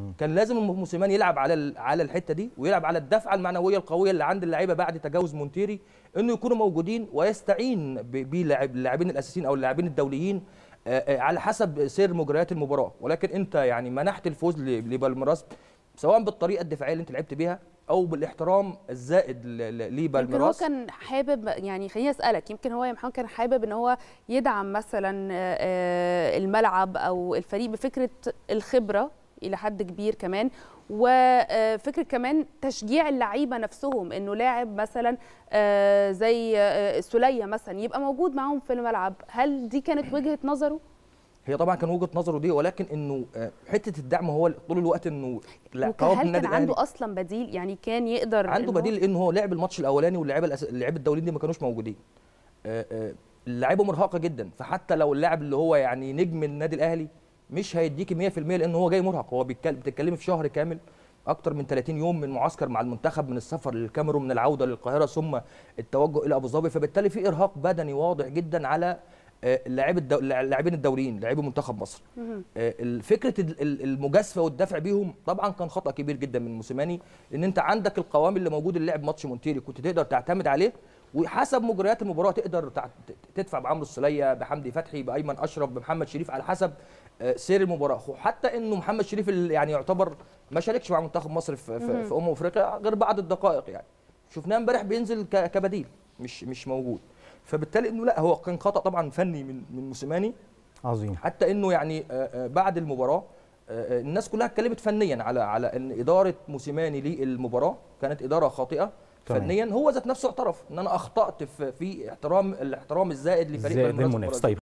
كان لازم موسيماني يلعب على ال- على الحته دي ويلعب على الدفعه المعنويه القويه اللي عند اللعيبه بعد تجاوز مونتيري انه يكونوا موجودين ويستعين ب- بلاعب- اللاعبين الاساسيين او اللاعبين الدوليين آه، آه، على حسب سير مجريات المباراه ولكن انت يعني منحت الفوز ل- لبالميراس سواء بالطريقه الدفاعيه اللي انت لعبت بيها او بالاحترام الزائد ل- ل- يمكن هو لبالميراس كان حابب يعني خليني اسالك يمكن هو يا محمد كان حابب ان هو يدعم مثلا آه، آه، الملعب او الفريق بفكره الخبره الى حد كبير كمان وفكره كمان تشجيع اللعيبه نفسهم انه لاعب مثلا آه، زي آه، سوليه مثلا يبقى موجود معاهم في الملعب هل دي كانت وجهه نظره هي طبعا كان وجهه نظره دي ولكن انه آه، حته الدعم هو طول الوقت انه لا، وكان قوام هل النادي كان عنده الأهلي اصلا بديل يعني كان يقدر عنده إن هو- بديل لان هو لعب الماتش الاولاني واللعيبه الأس... اللعيبه الدوليين دي ما كانوش موجودين آه، آه، اللعيبه مرهقه جدا فحتى لو اللاعب اللي هو يعني نجم النادي الاهلي مش هيديكي 100% لان هو جاي مرهق هو بيتكلم بتتكلمي في شهر كامل اكتر من 30 يوم من معسكر مع المنتخب من السفر للكاميرون من العوده للقاهره ثم التوجه الى ابو ظبي فبالتالي في ارهاق بدني واضح جدا على آه، اللاعب الدو... اللاعبين الدوليين لاعبي منتخب مصر مهم. آه، فكره ال- ال- المجازفه والدفع بيهم طبعا كان خطا كبير جدا من موسيماني لان انت عندك القوام اللي موجود اللي لعب ماتش مونتيري كنت تقدر تعتمد عليه وحسب مجريات المباراه تقدر تع- ت- تدفع بعمرو السوليه بحمدي فتحي بايمن اشرف بمحمد شريف على حسب آه، سير المباراه وحتى انه محمد شريف اللي يعني يعتبر ما شاركش مع منتخب مصر في, في, في امم افريقيا غير بعض الدقائق يعني شفناه امبارح بينزل ك- كبديل مش مش موجود فبالتالي انه لا هو كان خطا طبعا فني من من موسيماني عظيم حتى انه يعني آه، آه، بعد المباراه آه، آه، الناس كلها اتكلمت فنيا على على ان اداره موسيماني للمباراه كانت اداره خاطئه تمام. فنيا هو ذات نفسه اعترف ان انا اخطات في في احترام الاحترام الزائد لفريق زائد بالميراس المنافس البرازيلي. طيب